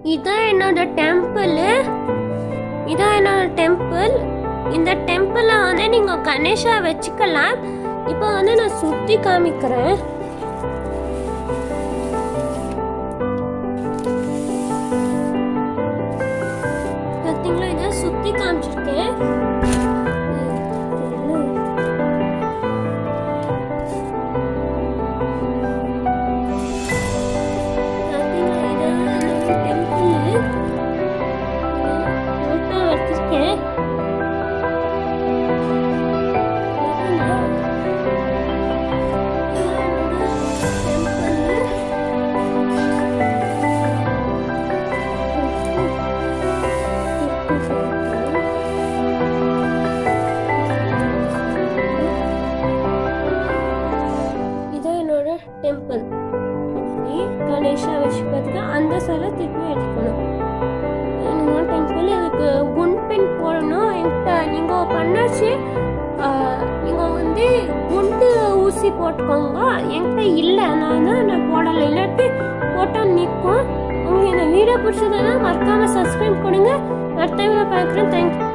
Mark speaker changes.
Speaker 1: இதான் என்னோட டெம்பிள் இதான் என்னோட டெம்பிள் இந்த டெம்பிளை வந்து நீங்க கணேஷா வச்சுக்கலாம் இப்போ வந்து நான் சுத்தி காமிக்கிறேன் பார்த்தீங்களா இதை சுத்தி காமிச்சிருக்கேன் பார்த்தீங்களா இதான் டெம்பிள் ஃபோட்டோ வச்சிருக்கேன் இதான் என்னோட டெம்பிள் கணேஷா வச்சுக்கிறதுக்கு அந்த சிலை திருப்பி எடுக்கணும் என்னோட டெம்பிள் இதுக்கு குண் பென் போடணும் என்கிட்ட நீங்கள் பண்ணாச்சு நீங்கள் வந்து குண்டு ஊசி போட்டுக்கோங்க என்கிட்ட இல்லை நான் தான் நான் போடலை இல்லாட்டி போட்டால் நிற்கும் உங்களுக்கு இந்த வீடியோ பிடிச்சதுன்னா மறக்காமல் சப்ஸ்கிரைப் கொடுங்க அடுத்த வீடியோ பார்க்குறேன் தேங்க்யூ